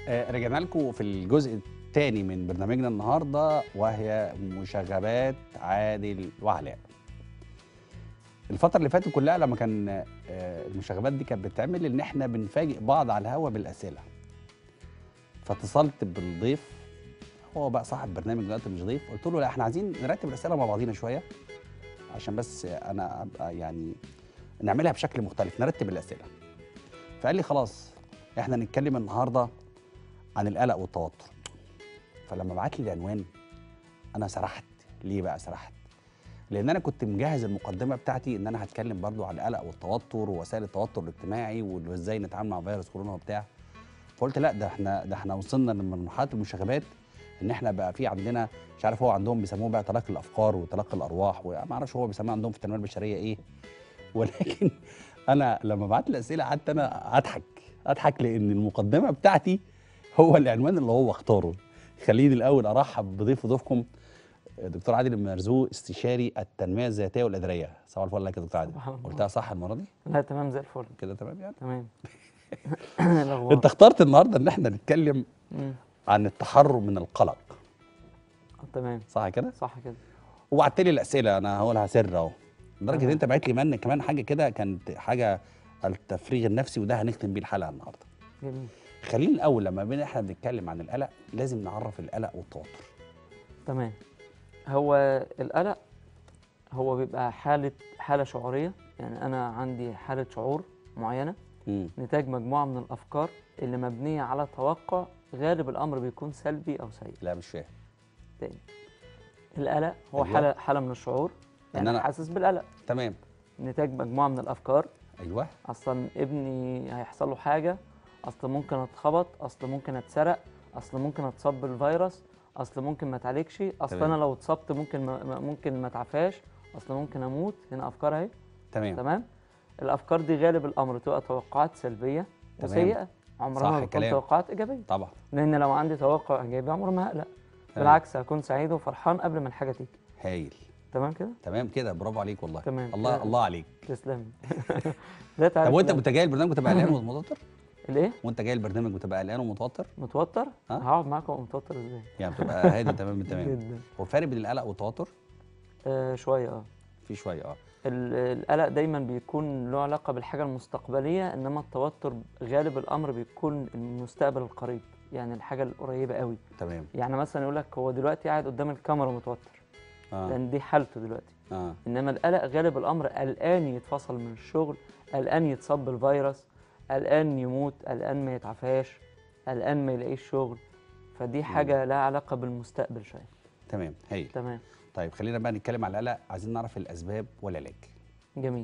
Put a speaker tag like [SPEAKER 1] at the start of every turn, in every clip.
[SPEAKER 1] آه، رجعنا لكم في الجزء الثاني من برنامجنا النهارده وهي مشاغبات عادل وعلاء. الفترة اللي فاتت كلها لما كان آه، المشاغبات دي كانت بتتعمل ان احنا بنفاجئ بعض على الهوا بالاسئلة. فاتصلت بالضيف هو بقى صاحب برنامج دلوقتي مش ضيف قلت له لا احنا عايزين نرتب الاسئله مع بعضينا شويه عشان بس انا ابقى يعني نعملها بشكل مختلف نرتب الاسئله فقال لي خلاص احنا نتكلم النهارده عن القلق والتوتر فلما بعت لي العنوان انا سرحت ليه بقى سرحت لان انا كنت مجهز المقدمه بتاعتي ان انا هتكلم برضو عن القلق والتوتر ووسائل التوتر الاجتماعي وازاي نتعامل مع فيروس كورونا وبتاع فقلت لا ده احنا ده احنا وصلنا لمرحله المشاغبات ان احنا بقى في عندنا مش عارف هو عندهم بيسموه بقى تلاقي الافكار وتلاقي الارواح وما اعرفش هو بيسموه عندهم في التنميه البشريه ايه ولكن انا لما بعت الاسئله قعدت انا اضحك اضحك لان المقدمه بتاعتي هو العنوان اللي هو اختاره خليني الاول ارحب بضيف ضيفكم دكتور عادل المرزوق استشاري التنميه الذاتيه والاداريه صباح الفل عليك يا دكتور عادل
[SPEAKER 2] صباح النور.
[SPEAKER 1] قلتها صح المره دي
[SPEAKER 2] لا تمام زي الفل
[SPEAKER 1] كده تمام يعني
[SPEAKER 2] تمام الأخبار؟
[SPEAKER 1] انت اخترت النهارده ان احنا نتكلم
[SPEAKER 2] مم.
[SPEAKER 1] عن التحرر من القلق
[SPEAKER 2] آه، تمام
[SPEAKER 1] صح كده
[SPEAKER 2] صح كده
[SPEAKER 1] وبعت لي الاسئله انا هقولها سر اهو لدرجه ان
[SPEAKER 2] تمام.
[SPEAKER 1] انت بعت لي من كمان حاجه كده كانت حاجه التفريغ النفسي وده هنختم بيه الحلقه النهارده
[SPEAKER 2] جميل
[SPEAKER 1] خلينا الاول لما بين احنا بنتكلم عن القلق لازم نعرف القلق والتوتر
[SPEAKER 2] تمام هو القلق هو بيبقى حالة حالة شعورية يعني أنا عندي حالة شعور معينة
[SPEAKER 1] امم
[SPEAKER 2] نتاج مجموعة من الأفكار اللي مبنية على توقع غالب الأمر بيكون سلبي أو سيء
[SPEAKER 1] لا مش فاهم
[SPEAKER 2] تاني القلق هو
[SPEAKER 1] أيوة.
[SPEAKER 2] حالة حالة من الشعور
[SPEAKER 1] إن
[SPEAKER 2] يعني
[SPEAKER 1] أنا-
[SPEAKER 2] حاسس بالقلق
[SPEAKER 1] تمام
[SPEAKER 2] نتاج مجموعة من الأفكار
[SPEAKER 1] ايوه
[SPEAKER 2] اصلا ابني هيحصل له حاجه اصل ممكن اتخبط اصل ممكن اتسرق اصل ممكن اتصاب بالفيروس اصل ممكن ما اتعالجش اصل
[SPEAKER 1] تمام.
[SPEAKER 2] انا لو اتصبت ممكن ما ما- ممكن ما اتعافاش اصل ممكن اموت هنا افكار اهي
[SPEAKER 1] تمام
[SPEAKER 2] تمام الافكار دي غالب الامر تبقى توقعات سلبيه
[SPEAKER 1] تمام.
[SPEAKER 2] وسيئه عمرها
[SPEAKER 1] صح
[SPEAKER 2] ما بتكون
[SPEAKER 1] الكلام.
[SPEAKER 2] توقعات ايجابيه
[SPEAKER 1] طبعا
[SPEAKER 2] لان لو عندي توقع ايجابي عمري ما هقلق بالعكس هكون سعيد وفرحان قبل ما الحاجه تيجي
[SPEAKER 1] هايل
[SPEAKER 2] تمام كده
[SPEAKER 1] تمام كده برافو عليك والله
[SPEAKER 2] تمام.
[SPEAKER 1] الله
[SPEAKER 2] كده.
[SPEAKER 1] الله عليك
[SPEAKER 2] تسلم ده
[SPEAKER 1] طب
[SPEAKER 2] تعريف
[SPEAKER 1] وانت
[SPEAKER 2] القلق.
[SPEAKER 1] كنت جاي البرنامج بتبقى قلقان ومتوتر
[SPEAKER 2] الايه
[SPEAKER 1] وانت جاي البرنامج بتبقى قلقان ومتوتر
[SPEAKER 2] متوتر
[SPEAKER 1] ها؟
[SPEAKER 2] هقعد معاكم متوتر ازاي
[SPEAKER 1] يعني بتبقى هادي تمام تمام
[SPEAKER 2] جدا
[SPEAKER 1] هو الفرق بين القلق والتوتر
[SPEAKER 2] آه شويه اه
[SPEAKER 1] في شويه اه
[SPEAKER 2] ال- القلق دايما بيكون له علاقه بالحاجه المستقبليه انما التوتر غالب الامر بيكون المستقبل القريب يعني الحاجه القريبه قوي
[SPEAKER 1] تمام
[SPEAKER 2] يعني مثلا يقول لك هو دلوقتي قاعد قدام الكاميرا متوتر
[SPEAKER 1] اه
[SPEAKER 2] لان دي حالته دلوقتي
[SPEAKER 1] اه
[SPEAKER 2] انما القلق غالب الامر قلقان يتفصل من الشغل قلقان يتصاب بالفيروس قلقان يموت قلقان ما يتعافاش قلقان ما يلاقيش شغل فدي حاجه لها علاقه بالمستقبل شويه
[SPEAKER 1] تمام هايل
[SPEAKER 2] تمام
[SPEAKER 1] طيب خلينا بقى نتكلم على القلق عايزين نعرف الاسباب والعلاج
[SPEAKER 2] جميل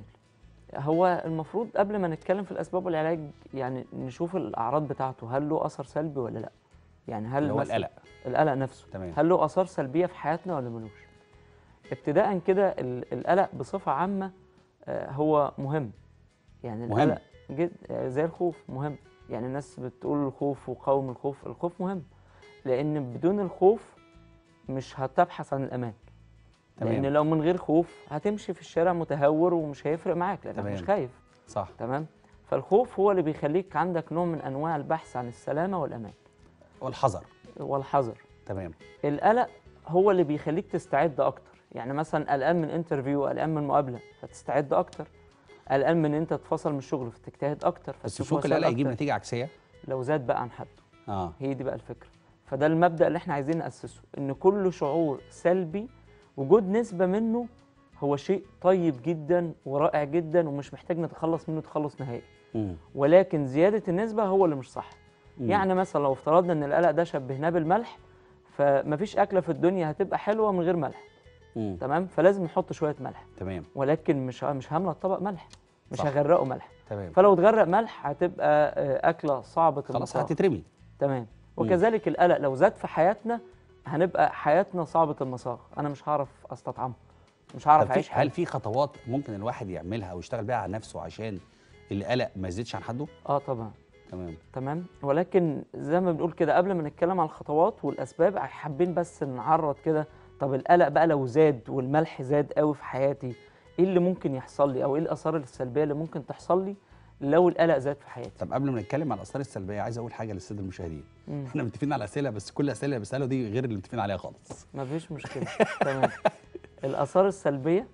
[SPEAKER 2] هو المفروض قبل ما نتكلم في الاسباب والعلاج يعني نشوف الاعراض بتاعته هل له اثر سلبي ولا لا يعني هل
[SPEAKER 1] اللي هو
[SPEAKER 2] مثلاً
[SPEAKER 1] القلق
[SPEAKER 2] القلق نفسه
[SPEAKER 1] تمام.
[SPEAKER 2] هل له اثار سلبيه في حياتنا ولا ملوش ابتداء كده ال- القلق بصفه عامه آه، هو مهم يعني
[SPEAKER 1] مهم.
[SPEAKER 2] القلق جد آه، زي الخوف مهم يعني الناس بتقول الخوف وقاوم الخوف الخوف مهم لان بدون الخوف مش هتبحث عن الامان
[SPEAKER 1] تمام.
[SPEAKER 2] لان لو من غير خوف هتمشي في الشارع متهور ومش هيفرق معاك لانك
[SPEAKER 1] تمام.
[SPEAKER 2] مش خايف
[SPEAKER 1] صح
[SPEAKER 2] تمام فالخوف هو اللي بيخليك عندك نوع من انواع البحث عن السلامه والامان
[SPEAKER 1] والحذر
[SPEAKER 2] والحذر
[SPEAKER 1] تمام
[SPEAKER 2] القلق هو اللي بيخليك تستعد اكتر يعني مثلا قلقان من انترفيو قلقان من مقابله فتستعد اكتر قلقان من انت تتفصل من الشغل فتجتهد اكتر
[SPEAKER 1] بس
[SPEAKER 2] فتشوف
[SPEAKER 1] مش ممكن
[SPEAKER 2] وسائل
[SPEAKER 1] القلق يجيب
[SPEAKER 2] أكتر.
[SPEAKER 1] نتيجه عكسيه
[SPEAKER 2] لو زاد بقى عن حده
[SPEAKER 1] اه
[SPEAKER 2] هي دي بقى الفكره فده المبدا اللي احنا عايزين ناسسه ان كل شعور سلبي وجود نسبه منه هو شيء طيب جدا ورائع جدا ومش محتاج نتخلص منه تخلص نهائي
[SPEAKER 1] مم.
[SPEAKER 2] ولكن زياده النسبه هو اللي مش صح
[SPEAKER 1] مم.
[SPEAKER 2] يعني مثلا لو افترضنا ان القلق ده شبهناه بالملح فمفيش اكله في الدنيا هتبقى حلوه من غير ملح
[SPEAKER 1] مم.
[SPEAKER 2] تمام فلازم نحط شويه ملح
[SPEAKER 1] تمام
[SPEAKER 2] ولكن مش مش هامله الطبق ملح مش
[SPEAKER 1] صح.
[SPEAKER 2] هغرقه ملح
[SPEAKER 1] تمام
[SPEAKER 2] فلو اتغرق ملح هتبقى آه، اكله صعبه
[SPEAKER 1] خلاص
[SPEAKER 2] المساغ.
[SPEAKER 1] هتترمي
[SPEAKER 2] تمام وكذلك القلق لو زاد في حياتنا هنبقى حياتنا صعبه المساغ انا مش هعرف استطعمه مش هعرف
[SPEAKER 1] طب
[SPEAKER 2] اعيش
[SPEAKER 1] في هل
[SPEAKER 2] حياتي
[SPEAKER 1] في خطوات ممكن الواحد يعملها او يشتغل بيها على نفسه عشان القلق ما يزيدش عن حده
[SPEAKER 2] اه طبعا
[SPEAKER 1] تمام
[SPEAKER 2] تمام ولكن زي ما بنقول كده قبل ما نتكلم عن الخطوات والاسباب حابين بس نعرض كده طب القلق بقى لو زاد والملح زاد قوي في حياتي ايه اللي ممكن يحصل لي او ايه الاثار السلبيه اللي ممكن تحصل لي لو القلق زاد في حياتي
[SPEAKER 1] طب قبل ما نتكلم عن الاثار السلبيه عايز اقول حاجه للساده المشاهدين
[SPEAKER 2] مم.
[SPEAKER 1] احنا متفقين على الاسئله بس كل الاسئله اللي بساله دي غير اللي متفقين عليها خالص
[SPEAKER 2] مفيش مشكله تمام الاثار السلبيه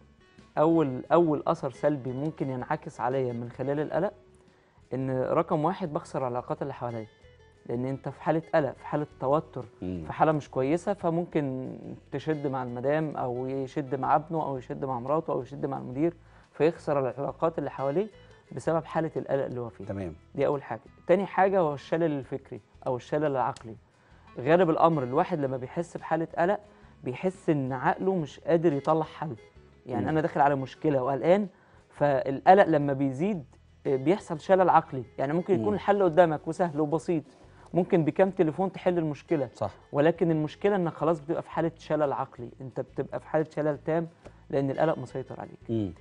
[SPEAKER 2] اول اول اثر سلبي ممكن ينعكس عليا من خلال القلق ان رقم واحد بخسر العلاقات اللي حواليا لان انت في حاله قلق في حاله توتر
[SPEAKER 1] مم.
[SPEAKER 2] في حاله مش كويسه فممكن تشد مع المدام او يشد مع ابنه او يشد مع مراته او يشد مع المدير فيخسر العلاقات اللي حواليه بسبب حاله القلق اللي هو فيه
[SPEAKER 1] تمام
[SPEAKER 2] دي اول حاجه تاني حاجه هو الشلل الفكري او الشلل العقلي غالب الامر الواحد لما بيحس بحاله قلق بيحس ان عقله مش قادر يطلع حل يعني
[SPEAKER 1] مم.
[SPEAKER 2] انا داخل على مشكله وقلقان فالقلق لما بيزيد آه، بيحصل شلل عقلي يعني ممكن يكون
[SPEAKER 1] مم.
[SPEAKER 2] الحل قدامك وسهل وبسيط ممكن بكام تليفون تحل المشكله
[SPEAKER 1] صح
[SPEAKER 2] ولكن المشكله انك خلاص بتبقى في حاله شلل عقلي انت بتبقى في حاله شلل تام لان القلق مسيطر عليك
[SPEAKER 1] مم.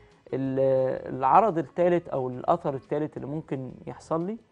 [SPEAKER 2] ال- العرض الثالث او الاثر الثالث اللي ممكن يحصل لي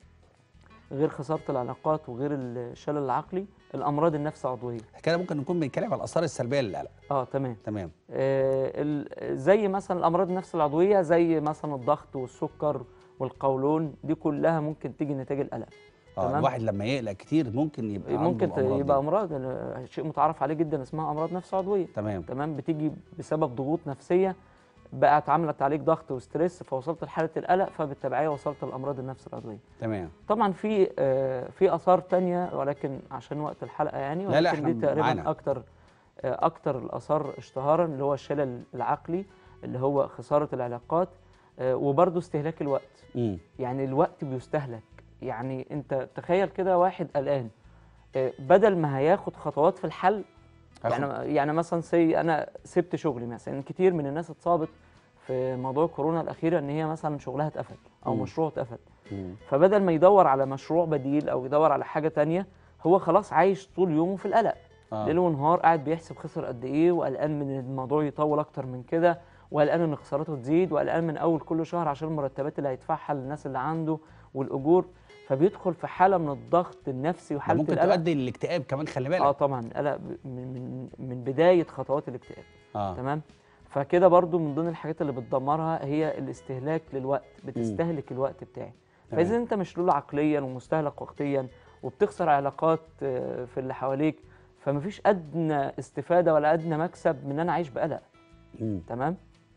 [SPEAKER 2] غير خساره العلاقات وغير الشلل العقلي الامراض النفس عضويه
[SPEAKER 1] كده ممكن نكون بنتكلم على الاثار السلبيه للقلق
[SPEAKER 2] اه تمام
[SPEAKER 1] تمام
[SPEAKER 2] آه ال- زي مثلا الامراض النفس العضويه زي مثلا الضغط والسكر والقولون دي كلها ممكن تيجي نتاج القلق
[SPEAKER 1] اه
[SPEAKER 2] تمام.
[SPEAKER 1] الواحد لما يقلق كتير ممكن يبقى عنده
[SPEAKER 2] ممكن ت-
[SPEAKER 1] الأمراض دي.
[SPEAKER 2] يبقى امراض آه، شيء متعارف عليه جدا اسمها امراض نفس عضويه
[SPEAKER 1] تمام
[SPEAKER 2] تمام بتيجي بسبب ضغوط نفسيه بقت عملت عليك ضغط وستريس فوصلت لحاله القلق فبالتبعيه وصلت لامراض النفس العضويه
[SPEAKER 1] تمام
[SPEAKER 2] طبعا في آه، في اثار تانية ولكن عشان وقت الحلقه يعني
[SPEAKER 1] لا، لا،
[SPEAKER 2] ولكن
[SPEAKER 1] إحنا
[SPEAKER 2] دي تقريبا
[SPEAKER 1] معانا.
[SPEAKER 2] اكتر آه، اكتر الاثار اشتهارا اللي هو الشلل العقلي اللي هو خساره العلاقات آه، وبرضه استهلاك الوقت
[SPEAKER 1] مم.
[SPEAKER 2] يعني الوقت بيستهلك يعني انت تخيل كده واحد قلقان آه، بدل ما هياخد خطوات في الحل
[SPEAKER 1] هاخد-
[SPEAKER 2] يعني يعني مثلا سي انا سبت شغلي مثلا كتير من الناس اتصابت في موضوع كورونا الاخيره ان هي مثلا شغلها اتقفل او
[SPEAKER 1] مم.
[SPEAKER 2] مشروعه اتقفل
[SPEAKER 1] مم.
[SPEAKER 2] فبدل ما يدور على مشروع بديل او يدور على حاجه تانية هو خلاص عايش طول يومه في القلق
[SPEAKER 1] آه.
[SPEAKER 2] ليل ونهار قاعد بيحسب خسر قد ايه وقلقان من الموضوع يطول اكتر من كده وقلقان ان خسارته تزيد وقلقان من اول كل شهر عشان المرتبات اللي هيدفعها للناس اللي عنده والاجور فبيدخل في حاله من الضغط النفسي
[SPEAKER 1] ده
[SPEAKER 2] وحاله
[SPEAKER 1] ممكن
[SPEAKER 2] القلق
[SPEAKER 1] تؤدي للاكتئاب كمان خلي بالك
[SPEAKER 2] اه طبعا القلق ب- من من من بدايه خطوات الاكتئاب
[SPEAKER 1] اه
[SPEAKER 2] تمام فكده برضو من ضمن الحاجات اللي بتدمرها هي الاستهلاك للوقت بتستهلك الوقت بتاعي
[SPEAKER 1] تمام.
[SPEAKER 2] فاذا انت مشلول عقليا ومستهلك وقتيا وبتخسر علاقات آه، في اللي حواليك فمفيش ادنى استفاده ولا ادنى مكسب من ان انا عايش بقلق
[SPEAKER 1] مم.
[SPEAKER 2] تمام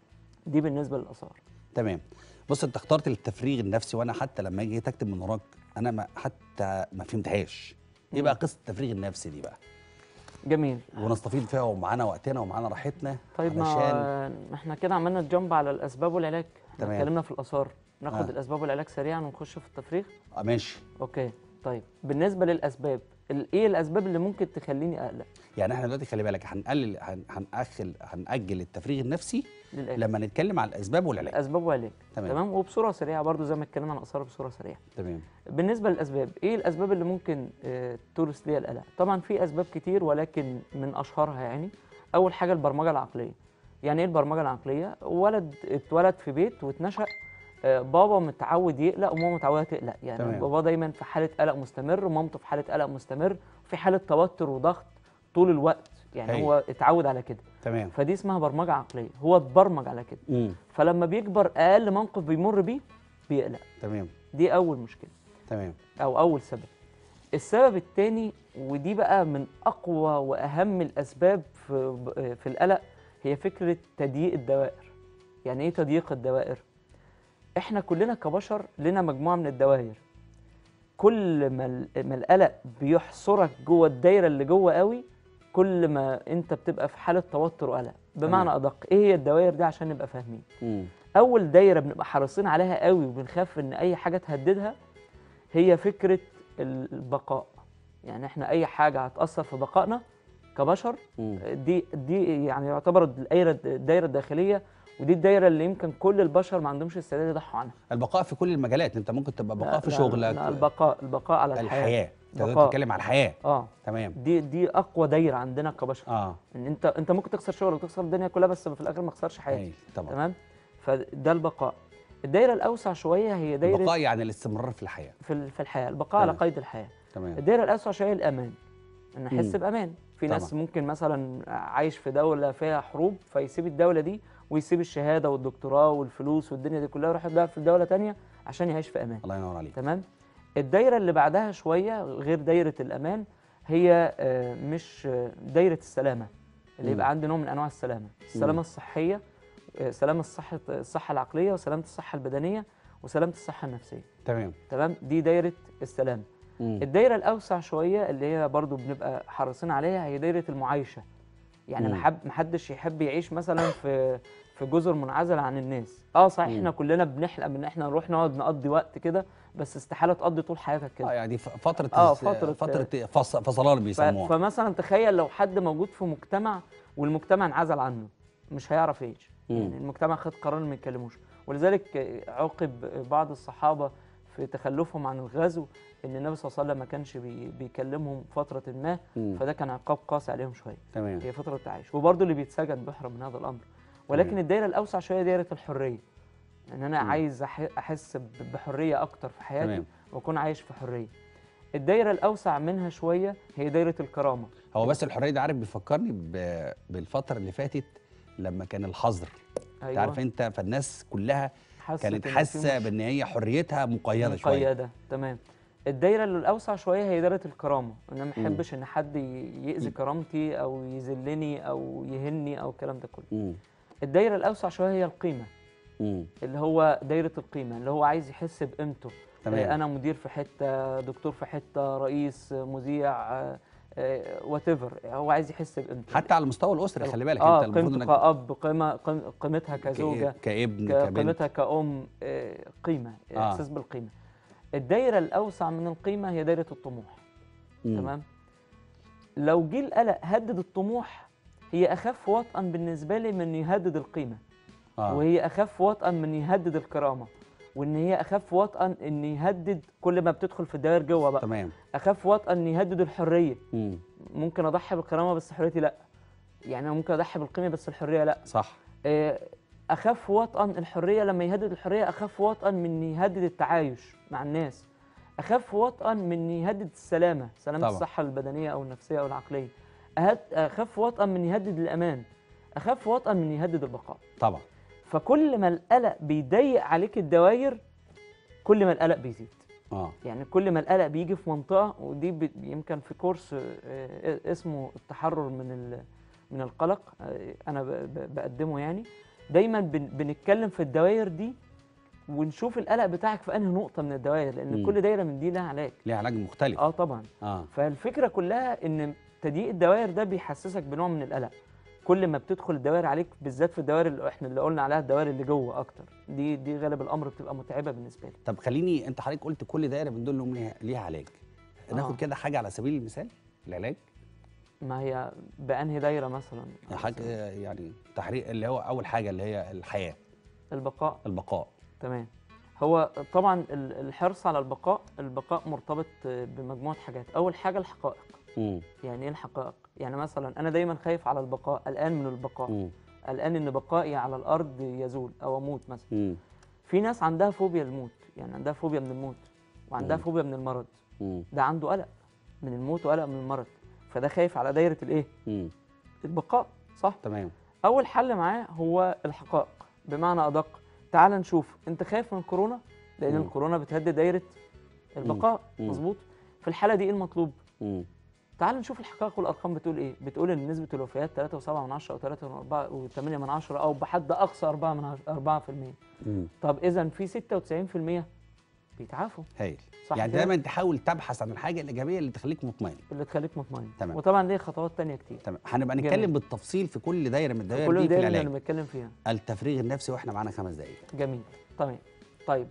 [SPEAKER 2] دي بالنسبه للاثار
[SPEAKER 1] تمام بص انت اخترت التفريغ النفسي وانا حتى لما جيت اكتب من وراك انا ما حتى ما فهمتهاش ايه
[SPEAKER 2] مم.
[SPEAKER 1] بقى قصه التفريغ النفسي دي بقى
[SPEAKER 2] جميل
[SPEAKER 1] ونستفيد فيها ومعانا وقتنا ومعانا راحتنا
[SPEAKER 2] طيب
[SPEAKER 1] علشان
[SPEAKER 2] ما ما احنا كده عملنا الجنب على الاسباب والعلاج احنا
[SPEAKER 1] تمام.
[SPEAKER 2] اتكلمنا في الاثار ناخد
[SPEAKER 1] آه.
[SPEAKER 2] الاسباب والعلاج سريعا ونخش في التفريغ
[SPEAKER 1] آه ماشي
[SPEAKER 2] اوكي طيب بالنسبه للاسباب ال- ايه الاسباب اللي ممكن تخليني اقلق
[SPEAKER 1] يعني احنا دلوقتي خلي بالك هنقلل هن- هنأخل هنأجل التفريغ النفسي
[SPEAKER 2] للاخر
[SPEAKER 1] لما نتكلم على الاسباب والعلاج
[SPEAKER 2] اسباب وعلاج
[SPEAKER 1] تمام.
[SPEAKER 2] تمام وبصوره سريعه برضو زي ما اتكلمنا عن الاثار بصوره سريعه
[SPEAKER 1] تمام
[SPEAKER 2] بالنسبه للاسباب ايه الاسباب اللي ممكن آه، تورث ليا القلق طبعا في اسباب كتير ولكن من اشهرها يعني اول حاجه البرمجه العقليه يعني ايه البرمجه العقليه ولد اتولد في بيت واتنشأ آه، بابا متعود يقلق وماما متعوده تقلق يعني
[SPEAKER 1] تمام.
[SPEAKER 2] بابا دايما في حاله قلق مستمر ومامته في حاله قلق مستمر في حاله توتر وضغط طول الوقت يعني
[SPEAKER 1] هايل.
[SPEAKER 2] هو اتعود على كده
[SPEAKER 1] تمام
[SPEAKER 2] فدي اسمها برمجه عقليه هو اتبرمج على كده
[SPEAKER 1] امم
[SPEAKER 2] فلما بيكبر اقل موقف بيمر بيه بيقلق
[SPEAKER 1] تمام
[SPEAKER 2] دي اول مشكله
[SPEAKER 1] تمام
[SPEAKER 2] او اول سبب السبب الثاني ودي بقى من اقوى واهم الاسباب في في القلق هي فكره تضييق الدوائر يعني ايه تضييق الدوائر احنا كلنا كبشر لنا مجموعه من الدوائر كل ما ال- ما القلق بيحصرك جوه الدايره اللي جوه قوي كل ما انت بتبقى في حاله توتر وقلق بمعنى
[SPEAKER 1] تمام.
[SPEAKER 2] ادق ايه هي الدوائر دي عشان نبقى فاهمين
[SPEAKER 1] امم
[SPEAKER 2] اول دايره بنبقى حريصين عليها قوي وبنخاف ان اي حاجه تهددها هي فكره البقاء يعني احنا اي حاجه هتاثر في بقائنا كبشر
[SPEAKER 1] امم
[SPEAKER 2] دي دي يعني يعتبر الدايره الدايره الداخليه ودي الدايره اللي يمكن كل البشر ما عندهمش استعداد يضحوا عنها
[SPEAKER 1] البقاء في كل المجالات انت ممكن تبقى بقاء
[SPEAKER 2] لا-
[SPEAKER 1] في
[SPEAKER 2] لا-
[SPEAKER 1] شغلك
[SPEAKER 2] لا البقاء البقاء على الحياه,
[SPEAKER 1] الحياه انت دلوقتي
[SPEAKER 2] بقاء.
[SPEAKER 1] بتتكلم على الحياه
[SPEAKER 2] اه
[SPEAKER 1] تمام
[SPEAKER 2] دي دي اقوى دايره عندنا كبشر
[SPEAKER 1] اه
[SPEAKER 2] ان انت انت ممكن تخسر شغلك وتخسر الدنيا كلها بس في الاخر ما تخسرش حياتك
[SPEAKER 1] هايل طبعا
[SPEAKER 2] تمام فده البقاء الدايره الاوسع شويه هي دايره
[SPEAKER 1] البقاء يعني الاستمرار في الحياه
[SPEAKER 2] في ال- في الحياه البقاء على
[SPEAKER 1] تمام.
[SPEAKER 2] قيد الحياه
[SPEAKER 1] تمام
[SPEAKER 2] الدايره الاسوأ شويه الامان ان احس
[SPEAKER 1] مم.
[SPEAKER 2] بامان في ناس
[SPEAKER 1] طبعا.
[SPEAKER 2] ممكن مثلا عايش في دوله فيها حروب فيسيب الدوله دي ويسيب الشهاده والدكتوراه والفلوس والدنيا دي كلها يروح يبدأ في دوله تانية عشان يعيش في امان
[SPEAKER 1] الله ينور عليك
[SPEAKER 2] تمام الدايره اللي بعدها شويه غير دايره الامان هي آه، مش آه، دايره السلامه اللي
[SPEAKER 1] مم.
[SPEAKER 2] يبقى عندي نوع من انواع السلامه السلامه الصحيه آه، سلامه الصحه الصحه العقليه وسلامه الصحه البدنيه وسلامه الصحه النفسيه
[SPEAKER 1] تمام
[SPEAKER 2] تمام دي دايره السلامه
[SPEAKER 1] مم.
[SPEAKER 2] الدايره الاوسع شويه اللي هي برضو بنبقى حريصين عليها هي دايره المعايشه يعني
[SPEAKER 1] مم.
[SPEAKER 2] محب محدش يحب يعيش مثلا في في جزر منعزله عن الناس اه صحيح
[SPEAKER 1] مم.
[SPEAKER 2] احنا كلنا بنحلم ان احنا نروح نقعد نقضي وقت كده بس استحاله تقضي طول حياتك
[SPEAKER 1] اه
[SPEAKER 2] كده
[SPEAKER 1] يعني ف- فتره
[SPEAKER 2] آه،
[SPEAKER 1] الس-
[SPEAKER 2] فترة-
[SPEAKER 1] فتره فص- فصلان
[SPEAKER 2] ف...
[SPEAKER 1] بيسموها
[SPEAKER 2] فمثلا تخيل لو حد موجود في مجتمع والمجتمع انعزل عنه مش هيعرف يعيش
[SPEAKER 1] مم.
[SPEAKER 2] يعني المجتمع خد قرار ما يتكلموش ولذلك آه، عوقب بعض الصحابه في تخلفهم عن الغزو ان النبي صلى الله عليه وسلم ما كانش بي... بيكلمهم فتره ما
[SPEAKER 1] مم.
[SPEAKER 2] فده كان عقاب قاسي عليهم شويه
[SPEAKER 1] تمام
[SPEAKER 2] هي فتره تعايش وبرضه اللي بيتسجن بيحرم من هذا الامر ولكن
[SPEAKER 1] تمام.
[SPEAKER 2] الدايره الاوسع شويه دايره الحريه ان انا
[SPEAKER 1] مم.
[SPEAKER 2] عايز أح- احس ب- بحريه اكتر في حياتي
[SPEAKER 1] تمام.
[SPEAKER 2] واكون عايش في حريه الدايره الاوسع منها شويه هي دايره الكرامه
[SPEAKER 1] هو بس الحريه ده عارف بيفكرني ب... بالفتره اللي فاتت لما كان الحظر أيوة. عارف انت فالناس كلها
[SPEAKER 2] حست
[SPEAKER 1] كانت
[SPEAKER 2] إن في
[SPEAKER 1] حاسه
[SPEAKER 2] مش-
[SPEAKER 1] بان هي حريتها مقيده شويه
[SPEAKER 2] مقيده تمام الدايره اللي الاوسع شويه هي دايره الكرامه انا ما
[SPEAKER 1] مم.
[SPEAKER 2] احبش ان حد ي- ياذي كرامتي او يذلني او يهني او الكلام ده كله
[SPEAKER 1] مم.
[SPEAKER 2] الدايره الاوسع شويه هي القيمه
[SPEAKER 1] مم.
[SPEAKER 2] اللي هو دايره القيمه اللي هو عايز يحس بقيمته
[SPEAKER 1] تمام.
[SPEAKER 2] آه، انا مدير في حته دكتور في حته رئيس آه، مذيع وات ايفر هو عايز يحس بقيمته
[SPEAKER 1] حتى على المستوى الاسري خلي بالك
[SPEAKER 2] اه
[SPEAKER 1] انت المفروض
[SPEAKER 2] قيمته
[SPEAKER 1] انك
[SPEAKER 2] كاب قيمه قيم- قيمتها كزوجه
[SPEAKER 1] ك- كابن
[SPEAKER 2] ك-
[SPEAKER 1] كبنت
[SPEAKER 2] قيمتها كأم آه، قيمة
[SPEAKER 1] آه.
[SPEAKER 2] إحساس بالقيمة الدايرة الأوسع من القيمة هي دايرة الطموح
[SPEAKER 1] مم.
[SPEAKER 2] تمام لو جه القلق هدد الطموح هي أخف وطئا بالنسبة لي من يهدد القيمة
[SPEAKER 1] آه.
[SPEAKER 2] وهي أخف وطئا من يهدد الكرامة وإن هي أخف وطئا إن يهدد كل ما بتدخل في الدوائر جوه بقى
[SPEAKER 1] تمام
[SPEAKER 2] أخف وطئا إن يهدد الحرية
[SPEAKER 1] مم.
[SPEAKER 2] ممكن أضحي بالكرامة بس حريتي لأ يعني أنا ممكن أضحي بالقيمة بس الحرية لأ
[SPEAKER 1] صح
[SPEAKER 2] آه، اخف وطئا الحريه لما يهدد الحريه اخف وطئا من يهدد التعايش مع الناس اخف وطئا من يهدد السلامه سلامه
[SPEAKER 1] طبعا.
[SPEAKER 2] الصحه البدنيه او النفسيه او العقليه أهد- اخف وطئا من يهدد الامان اخف وطئا من يهدد البقاء
[SPEAKER 1] طبعا
[SPEAKER 2] فكل ما القلق بيضيق عليك الدواير كل ما القلق بيزيد
[SPEAKER 1] اه
[SPEAKER 2] يعني كل ما القلق بيجي في منطقه ودي ب- يمكن في كورس آه، اسمه التحرر من ال- من القلق آه، انا ب- ب- بقدمه يعني دايما بن- بنتكلم في الدوائر دي ونشوف القلق بتاعك في انهي نقطه من الدوائر لان
[SPEAKER 1] مم.
[SPEAKER 2] كل دايره من دي لها علاج
[SPEAKER 1] ليها علاج مختلف
[SPEAKER 2] اه طبعا
[SPEAKER 1] اه
[SPEAKER 2] فالفكره كلها ان تضييق الدوائر ده بيحسسك بنوع من القلق كل ما بتدخل الدوائر عليك بالذات في الدوائر اللي احنا اللي قلنا عليها الدوائر اللي جوه اكتر دي دي غالب الامر بتبقى متعبه بالنسبه لي
[SPEAKER 1] طب خليني انت حضرتك قلت كل دايره من دول لهم ليها, ليها علاج ناخد
[SPEAKER 2] آه.
[SPEAKER 1] كده حاجه على سبيل المثال العلاج
[SPEAKER 2] ما هي بانهي دايره مثلا
[SPEAKER 1] حاجه يعني تحريق اللي هو اول حاجه اللي هي الحياه
[SPEAKER 2] البقاء
[SPEAKER 1] البقاء
[SPEAKER 2] تمام هو طبعا ال- الحرص على البقاء البقاء مرتبط بمجموعه حاجات اول حاجه الحقائق
[SPEAKER 1] امم
[SPEAKER 2] يعني ايه الحقائق يعني مثلا انا دايما خايف على البقاء قلقان من البقاء
[SPEAKER 1] امم
[SPEAKER 2] قلقان ان بقائي على الارض يزول او اموت مثلا
[SPEAKER 1] امم
[SPEAKER 2] في ناس عندها فوبيا الموت يعني عندها فوبيا من الموت وعندها
[SPEAKER 1] مم.
[SPEAKER 2] فوبيا من المرض
[SPEAKER 1] امم
[SPEAKER 2] ده عنده قلق من الموت وقلق من المرض فده خايف على دايره الايه
[SPEAKER 1] امم
[SPEAKER 2] البقاء صح
[SPEAKER 1] تمام
[SPEAKER 2] اول حل معاه هو الحقائق بمعنى ادق تعال نشوف انت خايف من كورونا لان
[SPEAKER 1] مم.
[SPEAKER 2] الكورونا بتهدد دايره البقاء
[SPEAKER 1] مم.
[SPEAKER 2] مظبوط في الحاله دي ايه المطلوب
[SPEAKER 1] امم
[SPEAKER 2] تعال نشوف الحقائق والارقام بتقول ايه بتقول ان نسبه الوفيات 3.7 من عشرة او 3.8 من عشرة او بحد اقصى 4 من عشرة 4%
[SPEAKER 1] امم
[SPEAKER 2] طب اذا في 96% بيتعافوا
[SPEAKER 1] هايل
[SPEAKER 2] صح
[SPEAKER 1] يعني
[SPEAKER 2] كده؟
[SPEAKER 1] دايما تحاول تبحث عن الحاجه الايجابيه اللي تخليك مطمئن
[SPEAKER 2] اللي تخليك مطمئن
[SPEAKER 1] تمام.
[SPEAKER 2] وطبعا ليه خطوات تانية كتير
[SPEAKER 1] تمام هنبقى
[SPEAKER 2] جميل.
[SPEAKER 1] نتكلم بالتفصيل في كل دايره من الدوائر
[SPEAKER 2] كل
[SPEAKER 1] دي في
[SPEAKER 2] الدايره اللي
[SPEAKER 1] العلاج
[SPEAKER 2] انا بتكلم فيها
[SPEAKER 1] التفريغ النفسي واحنا معانا خمس دقائق
[SPEAKER 2] جميل تمام طيب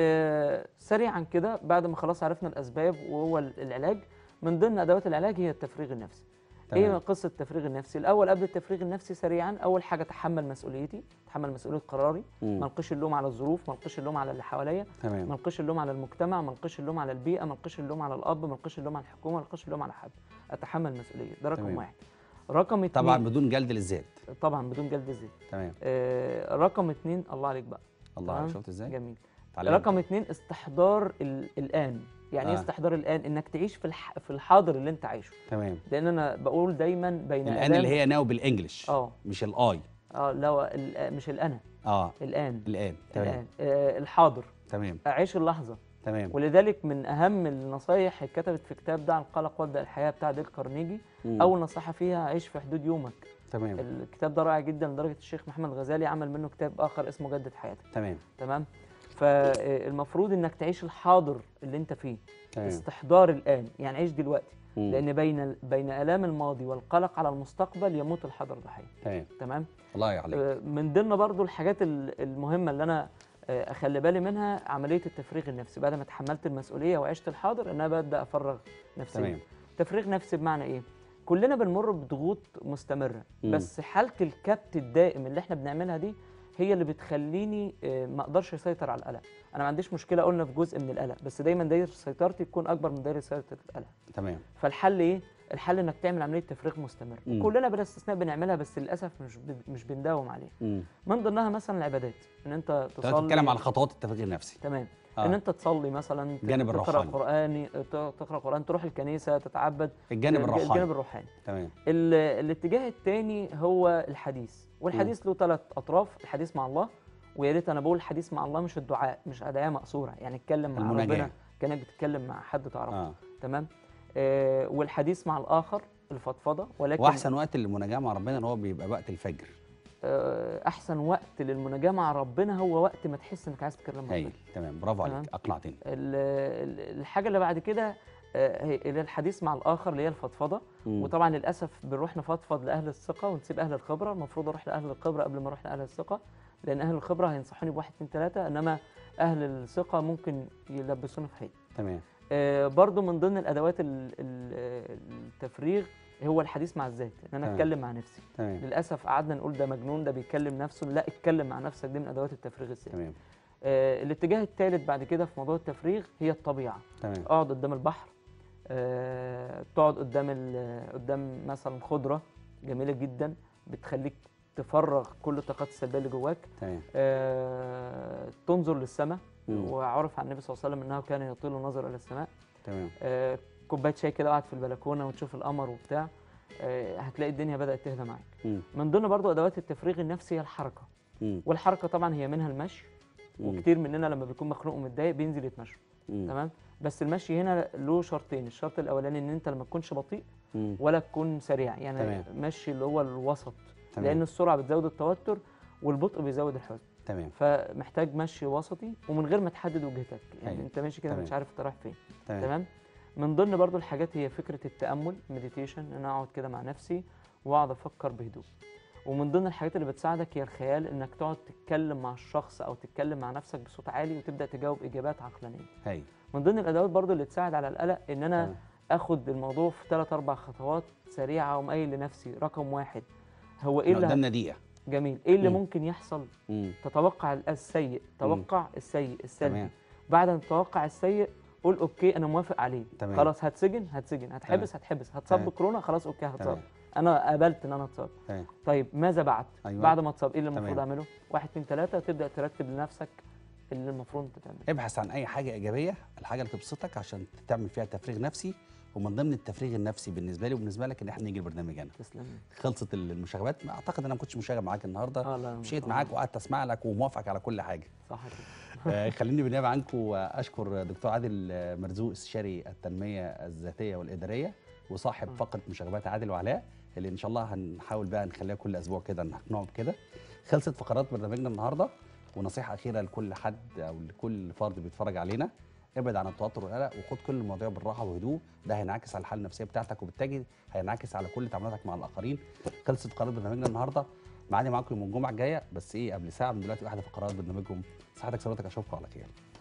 [SPEAKER 2] آه سريعا كده بعد ما خلاص عرفنا الاسباب وهو ال- العلاج من ضمن ادوات العلاج هي التفريغ النفسي
[SPEAKER 1] تمام.
[SPEAKER 2] ايه قصه التفريغ النفسي الاول قبل التفريغ النفسي سريعا اول حاجه تحمل مسؤوليتي تحمل مسؤوليه قراري
[SPEAKER 1] مم.
[SPEAKER 2] ما القيش اللوم على الظروف ما القيش اللوم على اللي حواليا ما
[SPEAKER 1] تمام
[SPEAKER 2] القيش اللوم على المجتمع ما القيش اللوم على البيئه ما القيش اللوم على الاب ما القيش اللوم على الحكومه ما القيش اللوم على حد اتحمل مسؤوليه ده رقم
[SPEAKER 1] تمام.
[SPEAKER 2] واحد رقم اتنين
[SPEAKER 1] طبعا بدون جلد للذات
[SPEAKER 2] طبعا بدون جلد الذات
[SPEAKER 1] تمام
[SPEAKER 2] آه رقم اتنين الله عليك بقى
[SPEAKER 1] الله
[SPEAKER 2] تمام؟
[SPEAKER 1] عارف شفت ازاي
[SPEAKER 2] جميل
[SPEAKER 1] اتعلمت.
[SPEAKER 2] رقم اتنين استحضار ال- الان يعني ايه
[SPEAKER 1] آه.
[SPEAKER 2] استحضار الان انك تعيش في الح... في الحاضر اللي انت عايشه
[SPEAKER 1] تمام
[SPEAKER 2] لان انا بقول دايما بين
[SPEAKER 1] الان اللي هي ناو بالانجلش
[SPEAKER 2] اه
[SPEAKER 1] مش الاي
[SPEAKER 2] اه لا ال- مش الانا
[SPEAKER 1] اه
[SPEAKER 2] الان
[SPEAKER 1] الان تمام
[SPEAKER 2] الان آه الحاضر
[SPEAKER 1] تمام
[SPEAKER 2] عيش اللحظه
[SPEAKER 1] تمام
[SPEAKER 2] ولذلك من اهم النصايح اللي اتكتبت في كتاب دع القلق وابدا الحياه بتاع ديل كارنيجي
[SPEAKER 1] مم.
[SPEAKER 2] اول نصيحه فيها عيش في حدود يومك
[SPEAKER 1] تمام
[SPEAKER 2] الكتاب ده رائع جدا لدرجه الشيخ محمد غزالي عمل منه كتاب اخر اسمه جدد حياتك
[SPEAKER 1] تمام
[SPEAKER 2] تمام فالمفروض انك تعيش الحاضر اللي انت فيه
[SPEAKER 1] تمام
[SPEAKER 2] استحضار الان يعني عيش دلوقتي
[SPEAKER 1] مم.
[SPEAKER 2] لان بين بين الام الماضي والقلق على المستقبل يموت الحاضر ضحيه
[SPEAKER 1] تمام
[SPEAKER 2] تمام
[SPEAKER 1] الله يعليك
[SPEAKER 2] آه، من ضمن برضو الحاجات ال- المهمه اللي انا آه، اخلي بالي منها عمليه التفريغ النفسي بعد ما تحملت المسؤوليه وعشت الحاضر ان انا ببدا افرغ نفسي
[SPEAKER 1] تمام
[SPEAKER 2] تفريغ نفسي بمعنى ايه كلنا بنمر بضغوط مستمره
[SPEAKER 1] مم.
[SPEAKER 2] بس حاله الكبت الدائم اللي احنا بنعملها دي هي اللي بتخليني آه، ما اقدرش اسيطر على القلق انا ما عنديش مشكله قلنا في جزء من القلق بس دايما دايره سيطرتي تكون اكبر من دايره سيطره القلق
[SPEAKER 1] تمام
[SPEAKER 2] فالحل ايه الحل انك تعمل عمليه تفريغ مستمر
[SPEAKER 1] مم.
[SPEAKER 2] كلنا بلا استثناء بنعملها بس للاسف مش بن- مش بنداوم عليها
[SPEAKER 1] مم.
[SPEAKER 2] من ضمنها مثلا العبادات ان انت
[SPEAKER 1] دلوقتي
[SPEAKER 2] تصلي
[SPEAKER 1] بتتكلم على خطوات التفكير النفسي
[SPEAKER 2] تمام
[SPEAKER 1] آه.
[SPEAKER 2] ان انت تصلي مثلا ت-
[SPEAKER 1] الجانب
[SPEAKER 2] تقرا
[SPEAKER 1] الروحاني.
[SPEAKER 2] قران ت- تقرا قران تروح الكنيسه تتعبد
[SPEAKER 1] الجانب
[SPEAKER 2] الج-
[SPEAKER 1] الروحاني
[SPEAKER 2] الجانب الروحاني
[SPEAKER 1] تمام
[SPEAKER 2] ال- الاتجاه الثاني هو الحديث والحديث له ثلاث اطراف الحديث مع الله ويا ريت انا بقول الحديث مع الله مش الدعاء مش ادعيه مقصوره يعني اتكلم مع
[SPEAKER 1] المناجاة.
[SPEAKER 2] ربنا كانك بتتكلم مع حد تعرفه
[SPEAKER 1] اه
[SPEAKER 2] تمام آه والحديث مع الاخر الفضفضه ولكن
[SPEAKER 1] واحسن وقت للمناجاه مع ربنا ان هو بيبقى وقت الفجر
[SPEAKER 2] آه احسن وقت للمناجاه مع ربنا هو وقت ما تحس انك عايز تتكلم مع
[SPEAKER 1] هايل
[SPEAKER 2] ربنا
[SPEAKER 1] تمام برافو
[SPEAKER 2] تمام.
[SPEAKER 1] عليك اقنعتني
[SPEAKER 2] ال- ال- الحاجه اللي بعد كده آه، هي اللي هي الحديث مع الاخر اللي هي الفضفضه
[SPEAKER 1] مم.
[SPEAKER 2] وطبعا للاسف بنروح نفضفض لاهل الثقه ونسيب اهل الخبره المفروض اروح لاهل الخبره قبل ما اروح لاهل الثقه لان اهل الخبره هينصحوني بواحد اتنين تلاته انما اهل الثقه ممكن يلبسوني في حيط
[SPEAKER 1] تمام
[SPEAKER 2] آه، برضو من ضمن الادوات ال- ال- التفريغ هو الحديث مع الذات ان انا
[SPEAKER 1] تمام.
[SPEAKER 2] اتكلم مع نفسي
[SPEAKER 1] تمام
[SPEAKER 2] للاسف قعدنا نقول ده مجنون ده بيكلم نفسه لا اتكلم مع نفسك دي من ادوات التفريغ الذاتي
[SPEAKER 1] تمام
[SPEAKER 2] آه، الاتجاه الثالث بعد كده في موضوع التفريغ هي الطبيعه
[SPEAKER 1] تمام
[SPEAKER 2] اقعد قدام البحر آه، تقعد قدام ال- قدام مثلا خضره جميله جدا بتخليك تفرغ كل الطاقات السلبيه اللي جواك
[SPEAKER 1] تمام
[SPEAKER 2] آه، تنظر للسماء
[SPEAKER 1] مم.
[SPEAKER 2] وعرف عن النبي صلى الله عليه وسلم انه كان يطيل النظر الى السماء
[SPEAKER 1] تمام
[SPEAKER 2] آه، كوبايه شاي كده قاعد في البلكونه وتشوف القمر وبتاع آه، هتلاقي الدنيا بدات تهدى معاك
[SPEAKER 1] مم.
[SPEAKER 2] من ضمن برضو ادوات التفريغ النفسي هي الحركه
[SPEAKER 1] مم.
[SPEAKER 2] والحركه طبعا هي منها المشي
[SPEAKER 1] مم.
[SPEAKER 2] وكتير مننا لما بيكون مخنوق ومتضايق بينزل يتمشى
[SPEAKER 1] مم.
[SPEAKER 2] تمام بس المشي هنا له شرطين الشرط الاولاني ان انت لما تكونش بطيء
[SPEAKER 1] مم.
[SPEAKER 2] ولا تكون سريع يعني
[SPEAKER 1] تمام.
[SPEAKER 2] مشي اللي هو الوسط
[SPEAKER 1] تمام.
[SPEAKER 2] لان السرعه بتزود التوتر والبطء بيزود الحزن
[SPEAKER 1] تمام
[SPEAKER 2] فمحتاج مشي وسطي ومن غير ما تحدد وجهتك يعني
[SPEAKER 1] أيوة.
[SPEAKER 2] انت ماشي كده
[SPEAKER 1] تمام.
[SPEAKER 2] مش عارف انت رايح فين
[SPEAKER 1] تمام
[SPEAKER 2] تمام من ضمن برضو الحاجات هي فكره التامل مديتيشن ان انا اقعد كده مع نفسي واقعد افكر بهدوء ومن ضمن الحاجات اللي بتساعدك هي الخيال انك تقعد تتكلم مع الشخص او تتكلم مع نفسك بصوت عالي وتبدا تجاوب اجابات عقلانيه
[SPEAKER 1] هايل
[SPEAKER 2] من ضمن الادوات برضو اللي تساعد على القلق ان انا
[SPEAKER 1] تمام.
[SPEAKER 2] اخد الموضوع في ثلاث اربع خطوات سريعه ومقايل لنفسي رقم واحد هو ايه
[SPEAKER 1] إحنا
[SPEAKER 2] اللي
[SPEAKER 1] قدامنا دقيقه
[SPEAKER 2] جميل ايه اللي
[SPEAKER 1] مم.
[SPEAKER 2] ممكن يحصل
[SPEAKER 1] مم.
[SPEAKER 2] تتوقع السيء توقع السيء السلبي
[SPEAKER 1] تمام
[SPEAKER 2] بعد ما تتوقع السيء قول اوكي انا موافق عليه
[SPEAKER 1] تمام.
[SPEAKER 2] خلاص هتسجن هتسجن هتحبس هتحبس هتصاب
[SPEAKER 1] تمام.
[SPEAKER 2] بكورونا خلاص اوكي هتصاب
[SPEAKER 1] تمام
[SPEAKER 2] انا قبلت ان انا اتصاب
[SPEAKER 1] تمام
[SPEAKER 2] طيب ماذا بعد
[SPEAKER 1] أيوة.
[SPEAKER 2] بعد ما اتصاب ايه اللي المفروض
[SPEAKER 1] تمام.
[SPEAKER 2] اعمله واحد اتنين تلاته تبدا ترتب لنفسك اللي المفروض انت تعمله
[SPEAKER 1] ابحث عن اي حاجه ايجابيه الحاجه اللي تبسطك عشان تعمل فيها تفريغ نفسي ومن ضمن التفريغ النفسي بالنسبه لي وبالنسبه لك ان احنا نيجي البرنامج هنا
[SPEAKER 2] تسلم
[SPEAKER 1] خلصت المشاغبات ما اعتقد ان انا ما كنتش مشاغب معاك النهارده
[SPEAKER 2] اه لا
[SPEAKER 1] مشيت
[SPEAKER 2] آه،
[SPEAKER 1] معاك وقعدت اسمع لك وموافقك على كل حاجه
[SPEAKER 2] صح كده
[SPEAKER 1] آه، خليني بالنيابه عنكم اشكر دكتور عادل آه، مرزوق استشاري التنميه الذاتيه والاداريه وصاحب
[SPEAKER 2] آه.
[SPEAKER 1] فقره مشاغبات عادل وعلاء اللي ان شاء الله هنحاول بقى نخليها كل اسبوع كده نقعد كده خلصت فقرات برنامجنا النهارده ونصيحه اخيره لكل حد او لكل فرد بيتفرج علينا ابعد عن التوتر والقلق وخد كل المواضيع بالراحه وهدوء ده هينعكس على الحاله النفسيه بتاعتك وبالتالي هينعكس على كل تعاملاتك مع الاخرين خلصت فقرات برنامجنا النهارده معادي معاكم يوم الجمعه الجايه بس ايه قبل ساعه من دلوقتي واحده فقرات برنامجكم صحتك سلامتك اشوفكم على خير